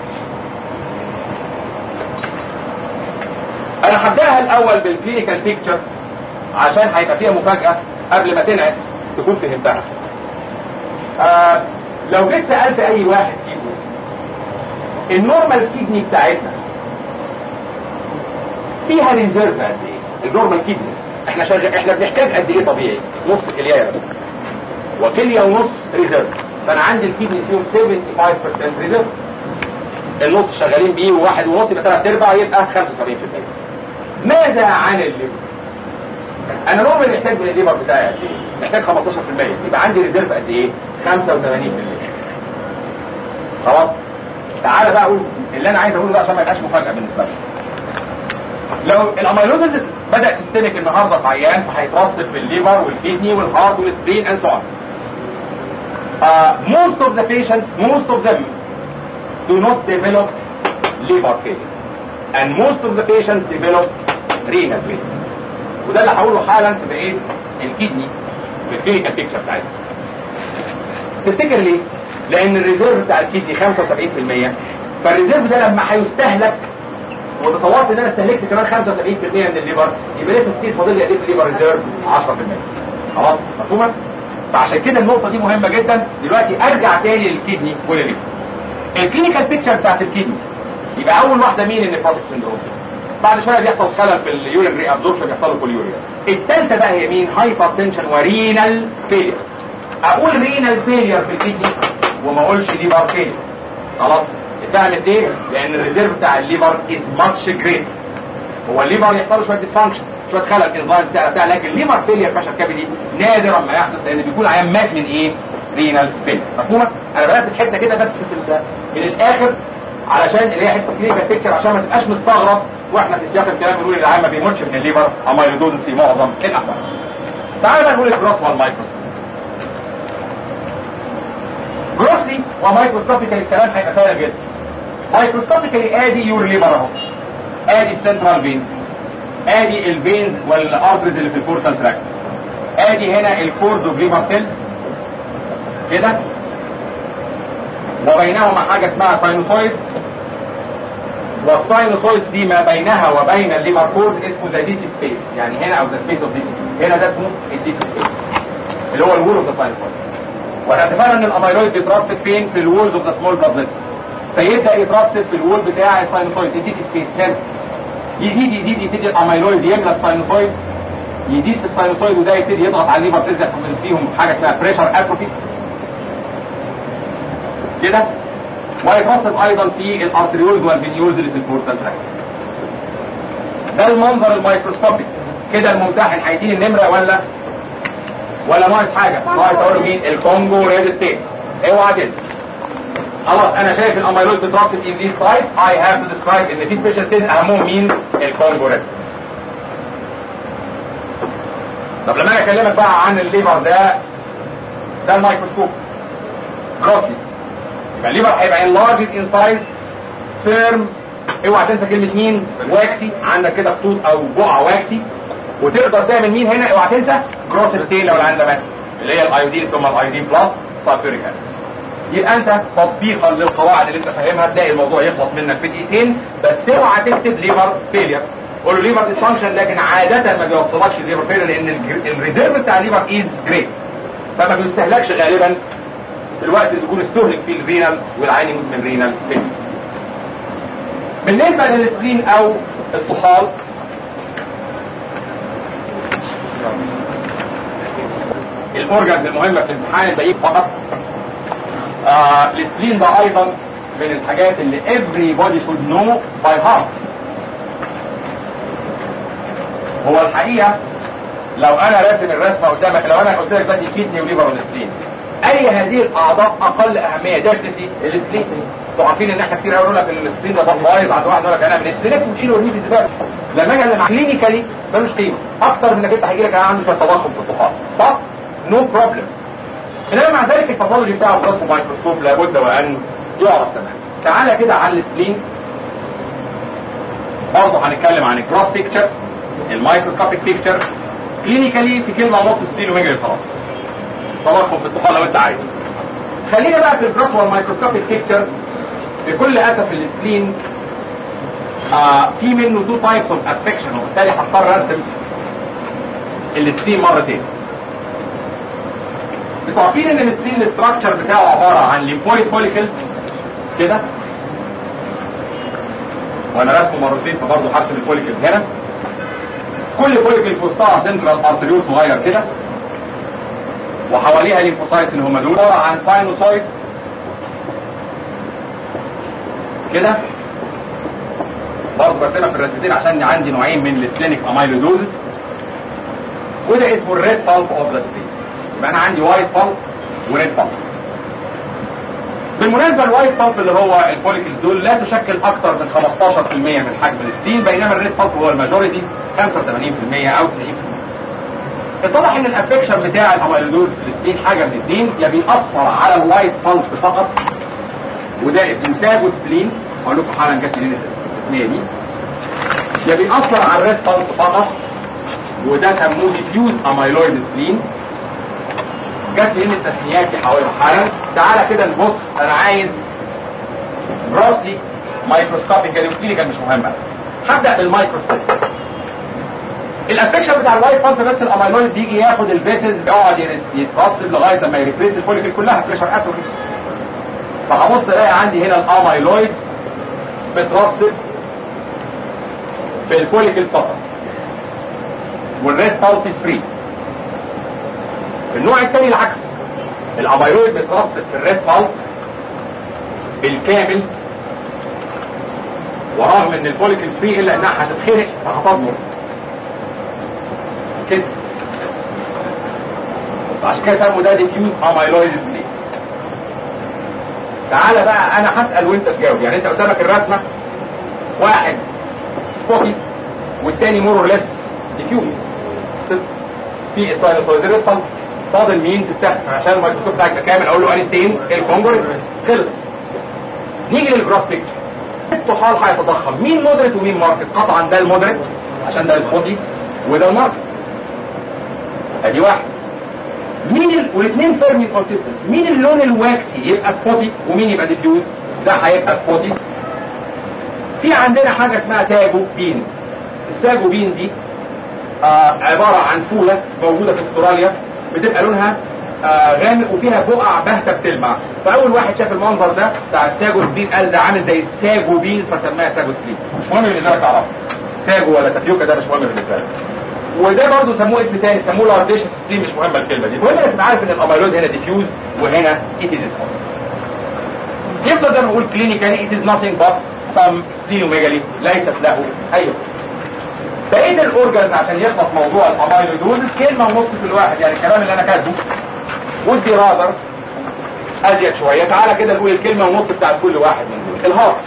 انا هبداها الاول بالكلينيكال بيكتشر عشان هيبقى فيها مفاجاه قبل ما تنعس تكون فهمتها آه لو جيت سالت اي واحد فيكم النورمال كيدني بتاعتنا فيها ريزيرف قد ايه النورمال كيدنس احنا شغال احنا بنحتاج قد ايه طبيعي نص كليه بس وكليه ونص ريزيرف فانا عندي الكيدنيز فيهم 75% ريزيرف النص شغالين بيه وواحد ونص يبقى ثلاث ارباع يبقى 75% ماذا عن الليفر؟ انا نورمال محتاج من الليفر بتاعي قد ايه؟ محتاج 15% يبقى عندي ريزيرف قد ايه؟ 85% خلاص تعالى بقى اقول اللي انا عايز اقوله ده عشان ما يبقاش مفاجاه بالنسبه لك لو الاميلويدز بدا سيستميك النهارده في عيان فهيترصف في الليفر والكيدني والهارت والسبرين اند سو اون most of the patients most of them do not develop liver failure and most of the patients develop renal failure وده اللي هقوله حالا في بقيه الكدني في الكلينيكال بيكتشر بتاعتنا تفتكر ليه؟ لان الريزيرف بتاع الكدني 75% فالريزيرف ده لما هيستهلك وتصورت ان انا استهلكت كمان 75% من الليفر يبقى لسه ستيل فاضل لي قد ايه في الليفر ريزيرف 10% خلاص مفهومه؟ فعشان كده النقطة دي مهمة جدا دلوقتي ارجع تاني للكدني ولليفر الكلينيكال بيكتشر بتاعت الكدني يبقى اول واحدة مين النيفروتيك سندروم بعد شوية بيحصل خلل في اليورين ري ابزوربشن بيحصل له كوليوريا الثالثة بقى هي مين هايبر تنشن ورينال فيلير اقول رينال فيلير في الكدني وما اقولش ليفر فيلير خلاص اتفهمت ليه؟ لان الريزيرف بتاع الليفر از ماتش جريت هو الليفر يحصل له شويه ديسفانكشن شويه خلل انزيمز بتاع بتاع لكن الليفر فيلير فشل كبدي نادرا ما يحدث لان بيكون عيان مات من ايه؟ رينال فيلير مفهومه؟ انا بدات الحته كده بس في ال- من الاخر علشان اللي هي حته كلينيكال بيكتشر عشان ما تبقاش مستغرب واحنا في سياق الكلام بنقول العيان ما بيموتش من الليفر اميلودوزس في معظم الاحوال. تعال بقى نقول الجروس والمايكروسكوب. جروسلي ومايكروسكوبيكال الكلام هيبقى سهل جدا. مايكروسكوبيكالي ادي يور ليفر اهو. ادي السنترال فين. ادي الفينز والارترز اللي في البورتال تراكت. ادي هنا الكورد اوف ليفر سيلز. كده. وبينهما حاجه اسمها ساينوسويدز. والساينوسويدز دي ما بينها وبين الليفر كورد اسمه ذا ديسي سبيس يعني هنا او ذا سبيس اوف ديسي هنا ده اسمه الديسي سبيس اللي هو الوول اوف ذا ساينوسويد واحنا اتفقنا ان الاميلويد بيترصد فين في الوولز اوف ذا سمول بلاد فيسلز فيبدا يترصد في الوول بتاع الساينوسويد الديسي سبيس هنا يزيد يزيد يبتدي الاميلويد يملى الساينوسويد يزيد في الساينوسويد وده يبتدي يضغط على الليفر سيلز يحصل فيهم حاجه اسمها بريشر اتروفي كده ويترصد ايضا في الارتريولز والفينيولز اللي في البورتال تراكت ده المنظر الميكروسكوبي كده الممتحن هيديني النمره ولا ولا ناقص حاجه ناقص اقول له مين الكونجو ريد ستيت اوعى تنسى خلاص انا شايف الاميلويد بترصد ان ذيس سايت اي هاف تو ديسكرايب ان في سبيشال سيلز اهمهم مين الكونجو ريد طب لما انا اكلمك بقى عن الليفر ده ده الميكروسكوب جروسلي يبقى الليفر هيبقى enlarged in size firm اوعى تنسى كلمة مين واكسي عندك كده خطوط او بقع واكسي وتقدر تعمل مين هنا اوعى تنسى جروس ستين لو العين ده مات اللي هي الايودين ثم الايودين بلس سلفوريك اسيد يبقى انت تطبيقا للقواعد اللي انت فاهمها تلاقي الموضوع يخلص منك في دقيقتين بس اوعى تكتب ليفر فيلير قول له ليفر ديسفانكشن لكن عادة ما بيوصلكش الليفر فيلير لان الريزيرف بتاع الليفر از جريت فما بيستهلكش غالبا الوقت اللي يكون استهلك فيه الرينال والعين يموت من رينال فيلير بالنسبه للسبلين او الطحال الاورجنز المهمه في الامتحان الباقيين فقط آه السبلين ده ايضا من الحاجات اللي everybody should know by heart هو الحقيقه لو انا راسم الرسمه قدامك لو انا قلت لك دلوقتي كيدني وليفر والسبلين اي هذه الاعضاء اقل اهميه ديفنتلي السبلين انتوا عارفين ان احنا كتير قوي نقول لك ان السبلين ده بايظ عند واحد يقول لك انا من السبلين وتشيله ورميه في الزباله لما اجي اتكلم كلينيكالي ملوش قيمه اكتر من انك انت هيجي لك انا عندي شويه تضخم في الطحال صح؟ نو بروبلم انما مع ذلك الباثولوجي بتاعه براسه مايكروسكوب لابد وان يعرف تماما تعالى كده على السبلين برضه هنتكلم عن الجراس بيكتشر المايكروسكوبيك بيكتشر كلينيكالي في كلمه ونص سبلين وميجري خلاص تضخم في الطحال لو انت عايز خلينا بقى في الجراس والمايكروسكوبيك بيكتشر بكل اسف السبلين آه في منه تو تايبس اوف افكشن وبالتالي هضطر ارسم السبلين مرتين انتوا عارفين ان السبلين الاستراكشر بتاعه عباره عن ليمفويد فوليكلز كده وانا رسمه مرتين فبرضه هرسم الفوليكلز هنا كل فوليكل في وسطها سنترال ارتريول صغير كده وحواليها ليمفوسايتس اللي هم دول عباره عن ساينوسايت كده برضه برسمها في الرسمتين عشان عندي نوعين من السلينيك اميلودوزس وده اسمه الريد بالب اوف ذا سبلين يبقى انا عندي وايت بالب وريد بالب بالمناسبه الوايت بالب اللي هو الفوليكلز دول لا تشكل اكثر من 15% من حجم السبلين بينما الريد بالب هو الماجوريتي 85% او 90% اتضح ان الافكشن بتاع الاميلودوز في السبلين حاجه من اثنين يا بيأثر على الوايت بالب فقط وده اسمه ساجو سبلين هقول لكم حالا جت منين التسميه دي يا بيأثر على الريد بالب فقط وده سموه ديفيوز اميلويد سبلين جت منين التسميات دي حوالي حالا تعالى كده نبص انا عايز راسلي مايكروسكوبيك كلينيكال مش مهمه هبدا بالمايكروسكوب الافكشن بتاع الوايت بانت بس الاميلويد بيجي ياخد الفيسلز يقعد يترسب لغايه لما يريبريس الفوليكل كلها بريشر اتروفي فهبص الاقي عندي هنا الاميلويد مترسب في الفوليكل فقط والريد بالب فري النوع الثاني العكس الاميلويد مترسب في الريد بالب بالكامل ورغم ان الفوليكل فري الا انها هتتخرق فهتضمر كده عشان كده سموا ده ديفيوز اميلويد سبلين تعالى بقى انا هسال وانت تجاوب يعني انت قدامك الرسمه واحد سبوتي والتاني مور ليس ديفيوز في الساينوسويد طب فاضل مين تستخدم عشان الميكروسكوب بتاعك كامل اقول له انستين الكونجر خلص نيجي للجراس بيكتشر الطحال هيتضخم مين مودريت ومين ماركت قطعا ده المودريت عشان ده السبوتي وده الماركت ادي واحد مين ال... والاثنين فيرمي كونسيستنس مين اللون الواكسي يبقى سبوتي ومين يبقى ديفيوز ده هيبقى سبوتي في عندنا حاجه اسمها ساجو بينز الساجو بين دي آه عباره عن فوله موجوده في استراليا بتبقى لونها آه غامق وفيها بقع باهته بتلمع فاول واحد شاف المنظر ده بتاع الساجو سبين قال ده عامل زي الساجو بينز فسماها ساجو سبين مش مهم بالنسبه لك تعرفها ساجو ولا تفيوكا ده مش مهم بالنسبه لك وده برضه سموه اسم تاني سموه لارديشس سبلين مش مهمه الكلمه دي المهم انك عارف ان الاميلويد هنا ديفيوز وهنا ات از سبوت يفضل زي ما بقول كلينيكالي ات از nothing but some splenomegaly ليست له اي بقيه الاورجنز عشان يخلص موضوع الاميلويدوزس كلمه ونص في الواحد يعني الكلام اللي انا كاتبه ودي رادر ازيد شويه تعالى كده نقول الكلمه ونص بتاعت كل واحد من دول الهارت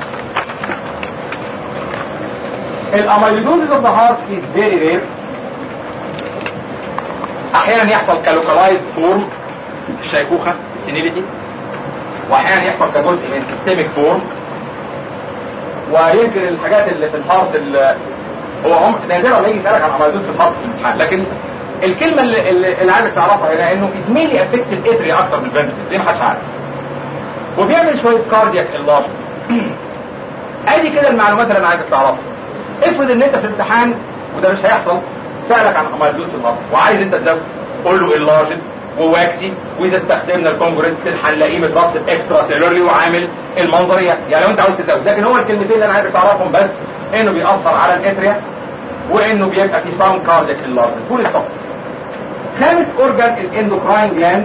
الاميلويدوزس اوف ذا هارت از فيري رير احيانا يحصل كلوكالايزد فورم في الشيخوخه السينيليتي واحيانا يحصل كجزء من سيستميك فورم ويمكن الحاجات اللي في الهارت اللي هو هم نادرا ما يجي يسالك عن اميلويدوز في الهارت في الامتحان لكن الكلمه اللي, اللي, اللي عايزك تعرفها هنا انه ات ميلي افكتس الاتري اكتر من الفنتريكلز دي ما حدش عارف وبيعمل شويه كاردياك انلارج ادي كده المعلومات اللي انا عايزك تعرفها افرض ان انت في الامتحان وده مش هيحصل سألك عن اميلوز في الهارت وعايز انت تزود قول له اللارجن وواكسي واذا استخدمنا الكونجرنس هنلاقيه مترصد اكسترا سيلولري وعامل المنظريه يعني لو انت عاوز تزود لكن هو الكلمتين اللي انا عايزك تعرفهم بس انه بيأثر على الاتريا وانه بيبقى في سام كارديك انلارجمنت فول ستوب خامس اورجان الاندوكراين جلاند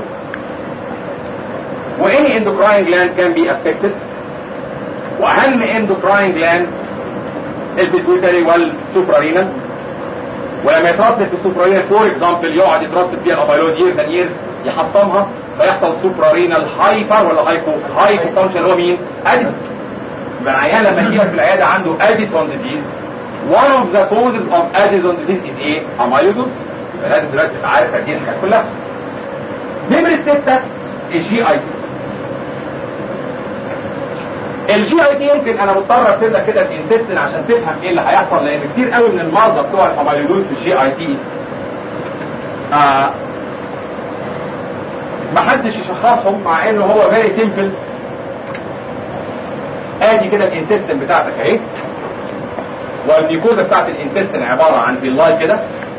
واني اندوكراين جلاند كان بي افكتد واهم اندوكراين جلاند البيتويتري والسوبرارينال ولما يترسب في السوبرارينال فور اكزامبل يقعد يترسب فيها الابيلود ييرز اند ييرز يحطمها فيحصل سوبرارينال هايبر ولا هايبو هايبو فانكشن اللي هو مين؟ اديسون يبقى العيان لما يجي لك في العياده عنده اديسون ديزيز one of the causes of Addison disease is ايه؟ amyloidosis يبقى لازم دلوقتي تبقى عارف هذه الحاجات كلها نمرة ستة الجي اي تي الجي اي تي يمكن انا مضطر ارسم لك كده الانتستين عشان تفهم ايه اللي هيحصل لان كتير قوي من المرضى بتوع الاميلويدوز في الجي اي تي آه محدش يشخصهم مع انه هو فيري سيمبل ادي كده الانتستين بتاعتك اهي والميكوزا بتاعت الانتستين عباره عن فيلاي كده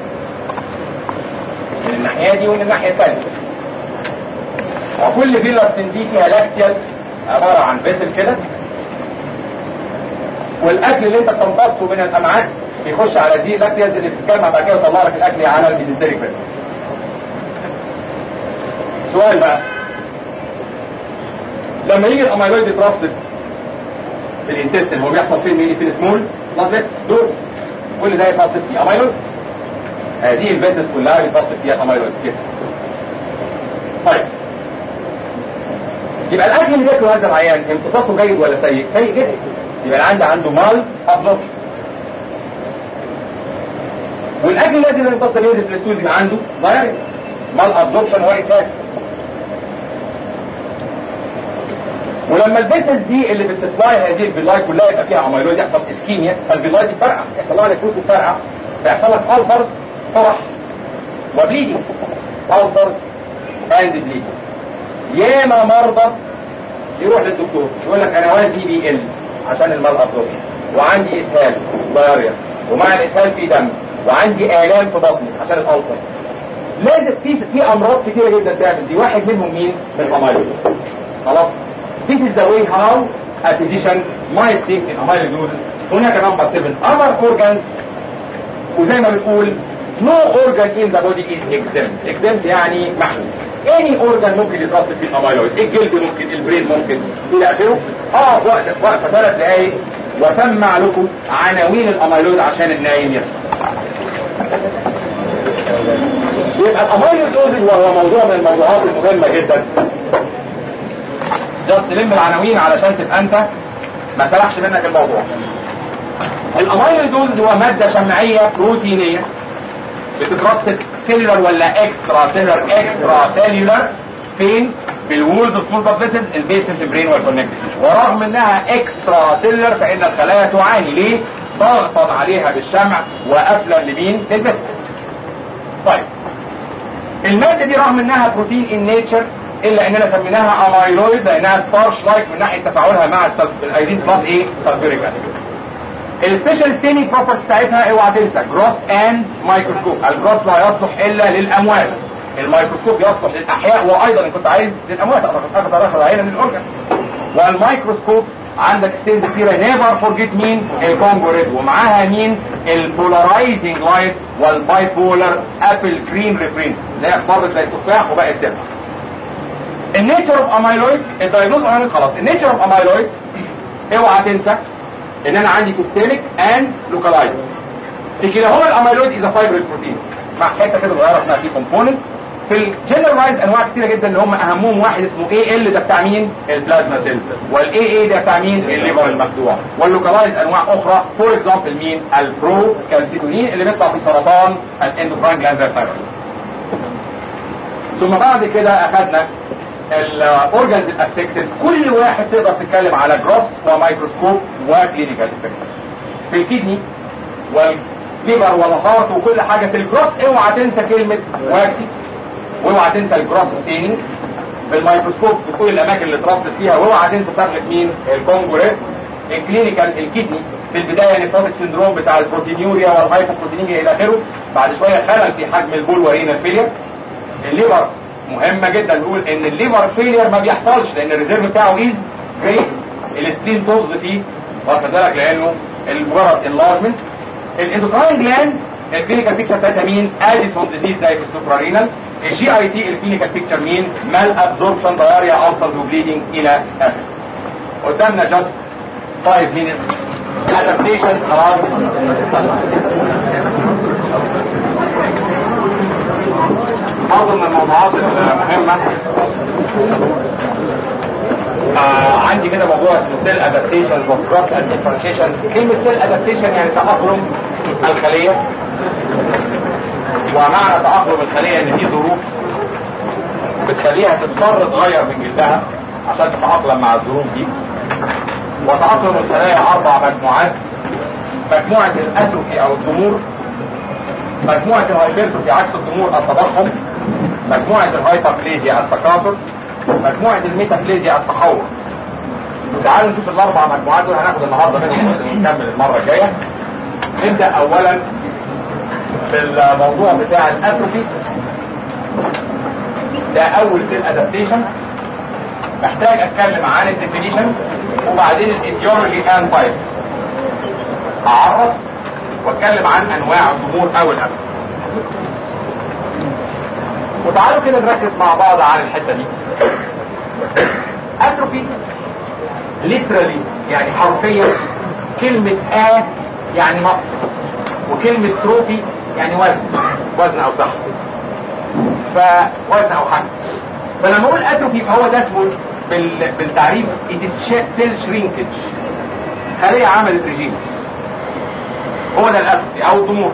من الناحيه دي ومن الناحيه الثانيه وكل فيلاستين دي فيها لاكتيال عباره عن فيسل كده والاكل اللي انت بتمتصه من الامعاء بيخش على دي اللاكتيالز اللي بتتجمع بعد كده ويطلع لك الاكل على الميزنتريك فيسل سؤال بقى لما يجي الاميلويد يترسب في الانتستين هو بيحصل فين مين في السمول بلاد فيسلز دول كل ده يترسب فيه اميلويد هذه الفيسلز كلها بيترسب فيها اميلويد كده طيب يبقى الاكل اللي بياكله هذا العيان امتصاصه جيد ولا سيء؟ سيء جدا يبقى العيان ده عنده مال ابزوربشن والاكل الذي لا يمتص ينزل في الاستوديو يبقى عنده ضايع مال ابزوربشن واسهال ولما البيسز دي اللي بتسبلاي هذه الفيلاي كلها يبقى فيها اميلويد يحصل اسكيميا فالفيلاي دي فرقع يحصل لها نكروز فرقع فيحصل لك السرز طرح وبليدنج السرز اند بليدنج ياما مرضى يروح للدكتور يقول لك انا وزني بيقل عشان المال ابزوربشن وعندي اسهال ضياريا ومع الاسهال في دم وعندي الام في بطني عشان الالسر لازم في في امراض كتيره جدا تعمل دي واحد منهم مين؟ من الاميلويدوز خلاص This is the way how a physician might think in amyloidosis. هناك number seven other organs وزي ما بنقول no organ in the body is exempt. exempt يعني محمي. any organ ممكن يترسب فيه الاميلويد. الجلد ممكن، البرين ممكن، الى اخره. اه وقت وقفه ثلاث دقايق وسمع لكم عناوين الاميلويد عشان النايم يسمع. يبقى الاميلويدوزز وهو موضوع من الموضوعات المهمه جدا جاست لم العناوين علشان تبقى انت ما سرحش منك الموضوع الاميلويدوز هو مادة شمعية بروتينية بتترسب سيلولر ولا اكسترا سيلولر اكسترا سيلولر فين في الوولز اوف سمول بلاد فيسلز البيسمنت برين والكونكتيف ورغم انها اكسترا سيلولر فان الخلايا تعاني ليه ضغطا عليها بالشمع وقفلا لمين للفيسلز طيب المادة دي رغم انها بروتين ان نيتشر الا اننا سميناها اميلويد لانها ستارش لايك من ناحيه تفاعلها مع الايدين بلس ايه سلفوريك اسيد السبيشال ستيني بروبرتي بتاعتها اوعى تنسى جروس اند مايكروسكوب الجروس لا يصلح الا للاموات الميكروسكوب يصلح للاحياء وايضا ان كنت عايز للاموات اقدر اخذ عينه من الاورجن والميكروسكوب عندك ستينز كتيره نيفر فورجيت مين الكونجو ريد ومعاها مين البولارايزنج لايت والباي بولر ابل جرين ريفرنس اللي هي اخضرت زي التفاح وبقت تبقى النيتشر اوف اميلويد الدايجنوز اميلويد خلاص النيتشر اوف اميلويد اوعى تنسى ان انا عندي سيستميك اند لوكالايزد في كلاهما الاميلويد از فايبريد بروتين مع حته كده صغيره اسمها في كومبوننت في الجنرالايز انواع كتيره جدا اللي هم اهمهم واحد اسمه اي ال ده بتاع مين؟ البلازما سيل والاي اي ده بتاع مين؟ الليفر المخدوع واللوكالايز انواع اخرى فور اكزامبل مين؟ البرو كالسيتونين اللي بيطلع في سرطان الاندوكراين جلاند زي ثم بعد كده اخذنا الاورجنز الافكتد كل واحد تقدر تتكلم على جروس ومايكروسكوب وكلينيكال افكتس في الكدني والليفر والهارت وكل حاجه في الجروس اوعى تنسى كلمه واكسي واوعى تنسى الجروس ستيننج بالميكروسكوب في كل الاماكن اللي اترصد فيها واوعى تنسى صبغه مين الكونجوريت الكلينيكال الكدني في البدايه نيفروتيك سندروم بتاع البروتينيوريا والهايبوبروتينيميا الى اخره بعد شويه خلل في حجم البول ورينا الفيليا الليفر مهمة جدا نقول ان الليفر فيلير ما بيحصلش لان الريزيرف بتاعه از جريت السبلين طز فيه واخد بالك لانه المجرد انلارجمنت الاندوكراين جلاند الكلينيكال بيكتشر بتاعتها مين؟ اديسون ديزيز زي في السوبرارينال الجي اي تي الكلينيكال بيكتشر مين؟ مال ابزوربشن دايريا السرز وبليدنج الى اخره قدامنا جاست 5 minutes adaptations خلاص برضه من الموضوعات المهمة آه عندي كده موضوع اسمه سيل ادابتيشن وكروس اند ديفرنشيشن كلمة سيل ادابتيشن يعني تأقلم الخلية ومعنى تأقلم الخلية ان في ظروف بتخليها تضطر تغير من جلدها عشان تتأقلم مع الظروف دي وتأقلم الخلايا أربع مجموعات مجموعة الأتروفي أو الضمور مجموعة الهايبرتروفي عكس الضمور التضخم مجموعة الهايبربليزيا التكاثر مجموعة الميتابليزيا التحور تعالوا نشوف الأربع مجموعات دول هناخد النهارده منهم ونكمل المرة الجاية نبدأ أولا في الموضوع بتاع الأتروفي ده أول سيل أدابتيشن محتاج اتكلم عن الديفينيشن وبعدين الايديولوجي اند تايبس اعرف واتكلم عن انواع الضمور او الامن وتعالوا كده نركز مع بعض عن الحته دي اتروفي ليترالي يعني حرفيا كلمة آ يعني نقص وكلمة تروفي يعني وزن وزن او سحب فوزن او حجم فلما اقول اتروفي فهو ده اسمه بال... بالتعريف it is cell shrinkage خلية عملت ريجيم هو ده الاتروفي او الضمور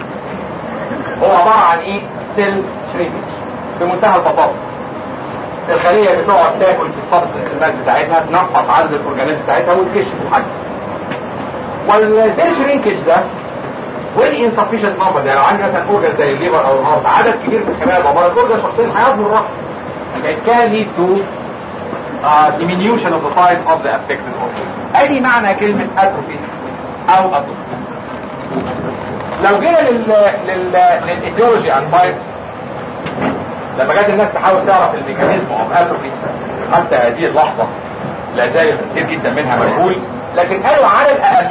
هو عبارة عن ايه سيل shrinkage بمنتهى البساطة الخلية بتقعد تاكل في السبستنس الماس بتاعتها تنقص عدد الاورجانيز بتاعتها وتكش في الحجم والسيل شرينكج ده وين insufficient number يعني لو عندي مثلا اورجان زي الليفر او الهارت عدد كبير في الخلايا الضمارة الاورجان شخصيا هيضمر الراحة it can lead to uh, diminution of the size of the affected organ. ادي معنى كلمة atrophy او atrophy. لو جينا لل لل للايديولوجي عن بايتس لما جت الناس تحاول تعرف الميكانيزم اوف اتروفي حتى هذه اللحظة لا زال كثير جدا منها مجهول لكن قالوا على الاقل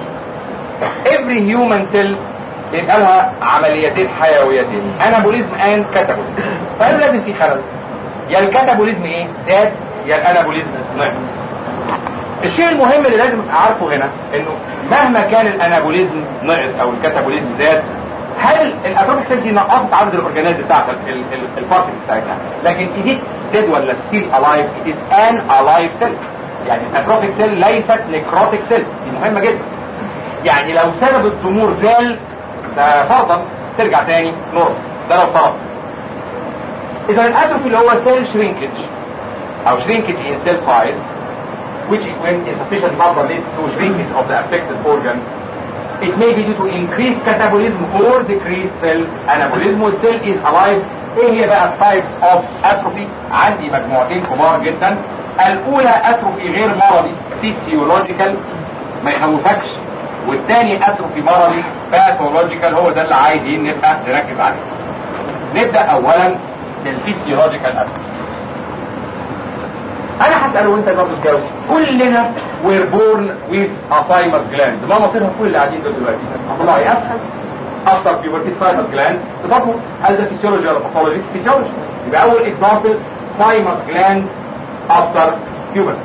every human cell يبقى لها عمليتين حيويتين انابوليزم اند كاتابوليزم فقالوا لازم في خلل يا الكاتابوليزم ايه زاد يا الانابوليزم نقص الشيء المهم اللي لازم اعرفه هنا انه مهما كان الانابوليزم نقص او الكاتابوليزم زاد هل الاتروبيك سيل دي نقصت عدد الاورجانيز بتاعت البارتكلز بتاعتها لكن ايديت ديد ولا ستيل الايف ات از ان الايف سيل يعني الاتروبيك سيل ليست نيكروتيك سيل دي مهمه جدا يعني لو سبب التمور زال ده فرضا ترجع تاني نورمال ده لو فرض اذا الاتروفي اللي هو سيل شرينكج او shrinkage in cell size which when insufficient number leads to shrinkage of the affected organ it may be due to increased catabolism or decreased cell anabolism والcell is alive ايه هي بقى types of atrophy عندي مجموعتين كبار جدا الاولى اتروفي غير مرضي physiological ما يخوفكش والثاني اتروفي مرضي باثولوجيكال هو ده اللي عايزين نبقى نركز عليه نبدا اولا بالفيسيولوجيكال اتروفي انا هسأل وانت برضه تجاوب كلنا وير بورن ويز افايمس جلاند ما مصيرها كل اللي قاعدين دول دلوقتي حصلها ايه افتر بيوبرتي ثايمس جلاند تطبق هل ده فيسيولوجي ولا باثولوجي فيسيولوجي يبقى اول اكزامبل ثايمس جلاند افتر بيوبرتي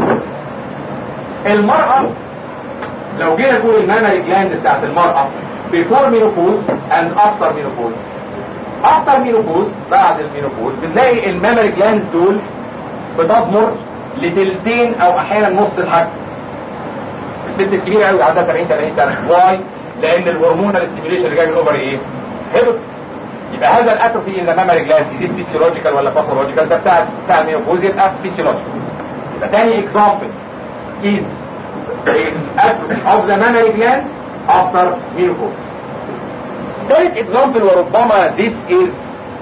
المرأة لو جينا نقول المامري جلاند بتاعت المرأة before menopause and after menopause after menopause بعد المينوبوز بنلاقي المامري جلاند دول بتضمر لتلتين او احيانا نص الحجم الست الكبيره قوي عندها 70 80 سنه واي لان الهرمونال ستيميوليشن اللي جاي من الاوفر ايه هبط يبقى هذا الاتروفي ان مامري جلاند يزيد فيسيولوجيكال ولا باثولوجيكال ده بتاع بتاع المينوبوز يبقى فيسيولوجيكال يبقى تاني اكزامبل is atrophy of the mammary gland after menopause ثالث اكزامبل وربما this is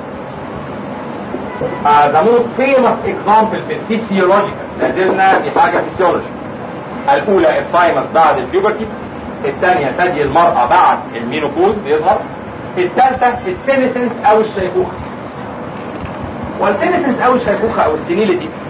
uh, the most famous example في الفسيولوجيكال لازلنا في حاجة فسيولوجي الأولى الثايمس بعد البيوبرتي الثانية ثدي المرأة بعد المينوبوز بيظهر الثالثة السينيسنس أو الشيخوخة والتنسنس او الشيخوخه او السينيليتي